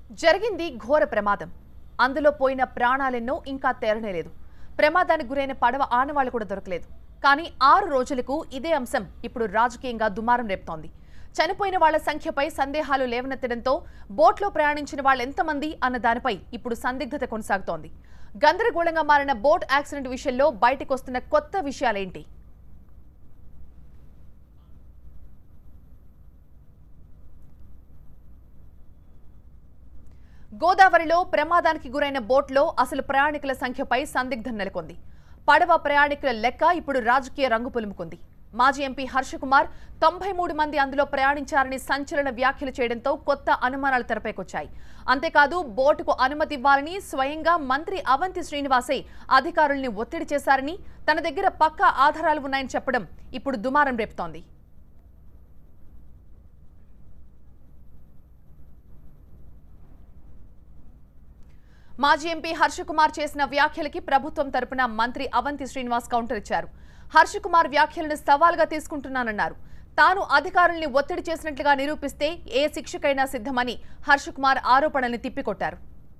జరిగింది ఘోర ప్రమాదం అందులో పోయిన ప్రాణాలెన్నో ఇంకా తేరనేలేదు ప్రమాదానికి గురైన పడవ ఆనవాళ్లు కూడా దొరకలేదు కానీ ఆరు రోజులకు ఇదే అంశం ఇప్పుడు రాజకీయంగా దుమారం రేపుతోంది చనిపోయిన వాళ్ల సంఖ్యపై సందేహాలు లేవనెత్తడంతో బోట్లో ప్రయాణించిన వాళ్ళెంతమంది అన్న దానిపై ఇప్పుడు సందిగ్ధత కొనసాగుతోంది గందరగోళంగా మారిన బోట్ యాక్సిడెంట్ విషయంలో బయటకొస్తున్న కొత్త విషయాలేంటి గోదావరిలో ప్రమాదానికి గురైన బోట్లో అసలు ప్రయాణికుల సంఖ్యపై సందిగ్ధం నెలకొంది పడవ ప్రయాణికుల లెక్క ఇప్పుడు రాజకీయ రంగు పులుముకుంది మాజీ ఎంపీ హర్షకుమార్ తొంభై మూడు మంది అందులో ప్రయాణించారని సంచలన వ్యాఖ్యలు చేయడంతో కొత్త అనుమానాలు తెరపైకొచ్చాయి అంతేకాదు బోటుకు అనుమతి ఇవ్వాలని స్వయంగా మంత్రి అవంతి శ్రీనివాసే అధికారుల్ని ఒత్తిడి చేశారని తన దగ్గర పక్కా ఆధారాలు ఉన్నాయని చెప్పడం ఇప్పుడు దుమారం రేపుతోంది మాజీ ఎంపీ హర్షకుమార్ చేసిన వ్యాఖ్యలకి ప్రభుత్వం తరపున మంత్రి అవంతి శ్రీనివాస్ కౌంటర్ ఇచ్చారు హర్షకుమార్ వ్యాఖ్యలను సవాల్గా తీసుకుంటున్నానన్నారు తాను అధికారుల్ని ఒత్తిడి చేసినట్లుగా నిరూపిస్తే ఏ శిక్షకైనా సిద్ధమని హర్షకుమార్ ఆరోపణల్ని తిప్పికొట్టారు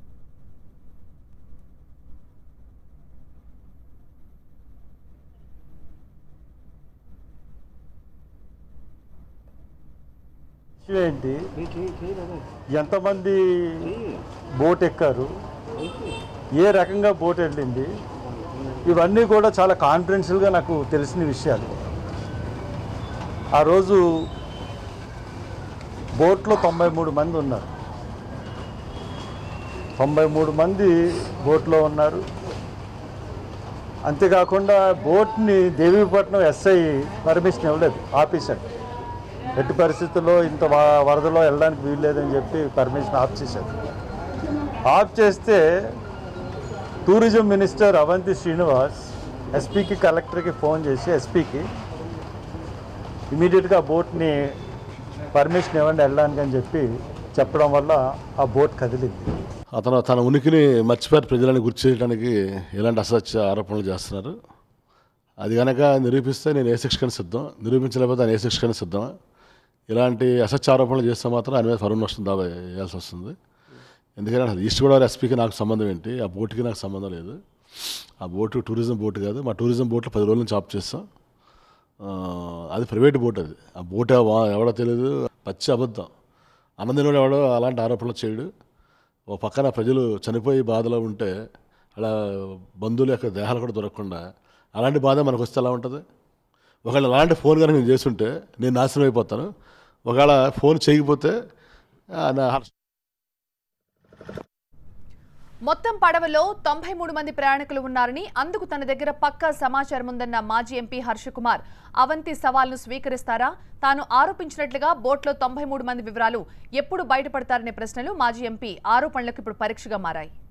విషయం ఏంటి ఎంతమంది బోట్ ఎక్కారు ఏ రకంగా బోట్ వెళ్ళింది ఇవన్నీ కూడా చాలా కాన్ఫిడెన్షియల్గా నాకు తెలిసిన విషయాలు ఆ రోజు బోట్లో తొంభై మూడు మంది ఉన్నారు తొంభై మూడు మంది బోట్లో ఉన్నారు అంతేకాకుండా బోట్ని దేవీపట్నం ఎస్ఐ పర్మిషన్ ఇవ్వలేదు ఆఫీసర్ ఎట్టి పరిస్థితుల్లో ఇంత వ- వరదలో వెళ్ళడానికి వీల్లేదని చెప్పి పర్మిషన్ ఆఫ్ చేశారు ఆఫ్ చేస్తే టూరిజం మినిస్టర్ అవంతి శ్రీనివాస్ ఎస్పీకి కలెక్టర్కి ఫోన్ చేసి ఎస్పీకి ఇమీడియట్గా బోట్ని పర్మిషన్ ఇవ్వండి వెళ్ళడానికి అని చెప్పి చెప్పడం వల్ల ఆ బోట్ కదిలింది అతను తన ఉనికిని మర్చిపోయారు ప్రజలను గుర్తు చేయడానికి ఎలాంటి అసత్య ఆరోపణలు చేస్తున్నారు అది కనుక నిరూపిస్తే నేను ఏ శిక్షకని సిద్ధం నిరూపించలేకపోతే ఆయన ఏ శిక్షకని సిద్ధం ఇలాంటి అసత్య ఆరోపణలు చేస్తే మాత్రం ఆయన మీద పరువు నష్టం దావా వేయాల్సి వస్తుంది ఎందుకంటే అసలు ఈస్ట్ గోదావరి ఎస్పీకి నాకు సంబంధం ఏంటి ఆ బోటుకి నాకు సంబంధం లేదు ఆ బోటు టూరిజం బోటు కాదు మా టూరిజం బోట్లో పది రోజుల నుంచి ఆఫ్ చేస్తాం ఆ, అది ప్రైవేట్ బోట్ అది ఆ బోట్ ఎవ- ఎవడో తెలియదు పచ్చి అబద్ధం అన్నదినోడు ఎవడో అలాంటి ఆరోపణలు చేయడు ఓ పక్కన ప్రజలు చనిపోయి బాధలో ఉంటే అలా బంధువుల యొక్క దేహాలు కూడా దొరకకుండా అలాంటి బాధ మనకు వస్తే ఎలా ఉంటుంది ఒకవేళ అలాంటి ఫోన్ కనుక నేను చేస్తుంటే నేను నాశనం అయిపోతాను ఒకవేళ ఫోన్ చేయకపోతే ఆ, నా హర్ష మొత్తం పడవలో తొంభై మూడు మంది ప్రయాణికులు ఉన్నారని అందుకు తన దగ్గర పక్కా సమాచారం ఉందన్న మాజీ ఎంపీ హర్షకుమార్ అవంతి సవాల్ను స్వీకరిస్తారా తాను ఆరోపించినట్లుగా బోట్లో తొంభై మూడు మంది వివరాలు ఎప్పుడు బయటపడతారనే ప్రశ్నలు మాజీ ఎంపీ ఆరోపణలకు ఇప్పుడు పరీక్షగా మారాయి